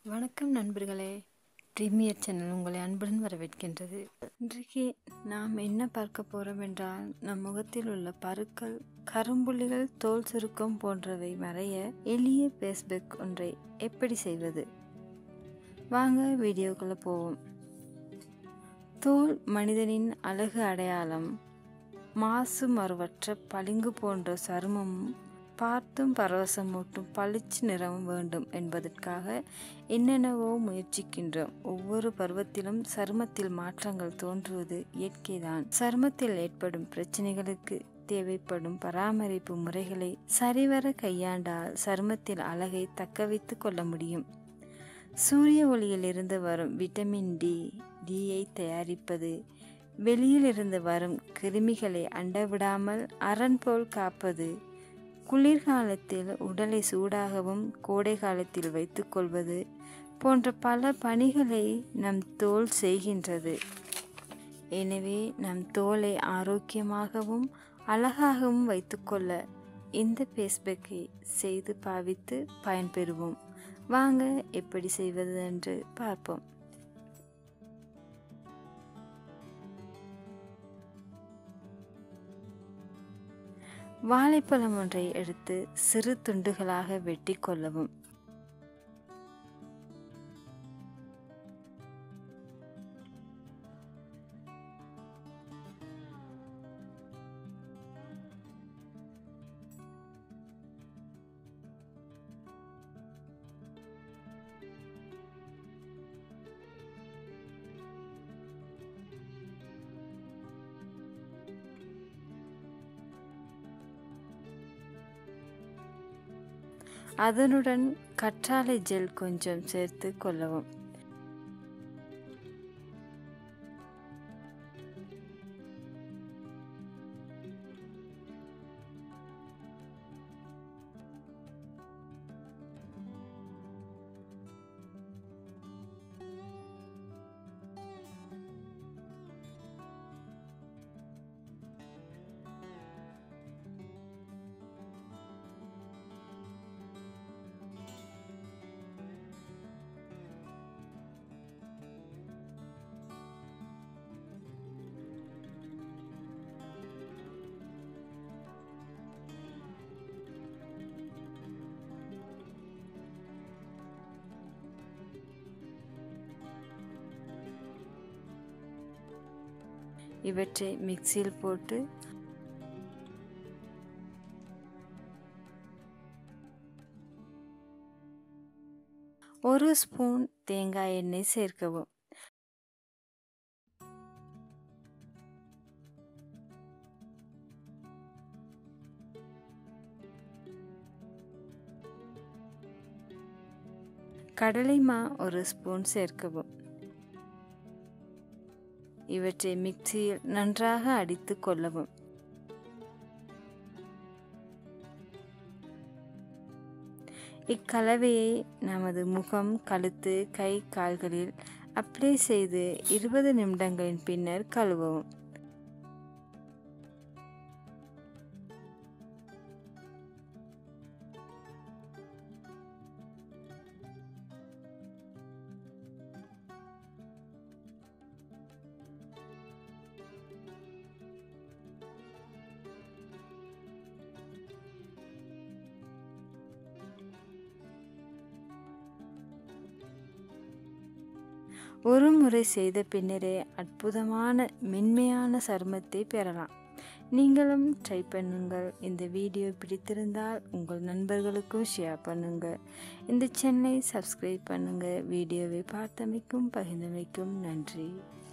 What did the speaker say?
வணக்கம் நண்பர்களே premier channel உங்களை அன்புடன் வரவேற்கின்றது இன்றைக்கு நாம் என்ன பார்க்க போகிறோம் என்றால் நம் முகத்தில் உள்ள பருக்கள் கரும்புள்ளிகள் தோல் சுருக்கம் போன்றவை மறைய எளிய பேஸ்புக் ஒன்றை எப்படி செய்வது வாங்க வீடியோக்குள்ளே போவோம் தோல் மனிதனின் அழகு அடையாளம் மாசு மறுவற்ற பளிங்கு போன்ற சருமமும் பார்த்தும் பரவசமூட்டும் பளிச்சு நிறமும் வேண்டும் என்பதற்காக என்னென்னவோ முயற்சிக்கின்றோம் ஒவ்வொரு பருவத்திலும் சருமத்தில் மாற்றங்கள் தோன்றுவது இயற்கைதான் சருமத்தில் ஏற்படும் பிரச்சனைகளுக்கு தேவைப்படும் பராமரிப்பு முறைகளை சரிவர கையாண்டால் சருமத்தில் அழகை தக்க வைத்து கொள்ள முடியும் சூரிய ஒளியிலிருந்து வரும் விட்டமின் டி டியை தயாரிப்பது வெளியிலிருந்து வரும் கிருமிகளை அண்டவிடாமல் அரண் போல் காப்பது குளிர்காலத்தில் உடலை சூடாகவும் கோடை காலத்தில் வைத்துக்கொள்வது போன்ற பல பணிகளை நம் தோல் செய்கின்றது எனவே நம் தோலை ஆரோக்கியமாகவும் அழகாகவும் வைத்துக்கொள்ள இந்த பேஸ்புக்கை செய்து பாவித்து பயன்பெறுவோம் வாங்க எப்படி செய்வது என்று பார்ப்போம் வாழைப்பழம் ஒன்றை எடுத்து சிறு துண்டுகளாக வெட்டி கொள்ளவும் அதனுடன் கற்றாழை ஜெல் கொஞ்சம் சேர்த்து கொள்ளவும் இவற்றை மிக்சியில் போட்டு ஒரு ஸ்பூன் தேங்காய் எண்ணெய் சேர்க்கவும் கடலை மா ஒரு ஸ்பூன் சேர்க்கவும் இவற்றை மிக்சியில் நன்றாக அடித்து கொள்ளவும் இக்கலவையை நமது முகம் கழுத்து கை கால்களில் அப்ளை செய்து இருபது நிமிடங்களின் பின்னர் கழுவவும் ஒரு முறை செய்த பின்னரே அற்புதமான மென்மையான சருமத்தை பெறலாம் நீங்களும் ட்ரை பண்ணுங்கள் இந்த வீடியோ பிடித்திருந்தால் உங்கள் நண்பர்களுக்கும் ஷேர் பண்ணுங்கள் இந்த சேனலை சப்ஸ்கிரைப் பண்ணுங்கள் வீடியோவை பார்த்தமைக்கும் பகிர்ந்தமைக்கும் நன்றி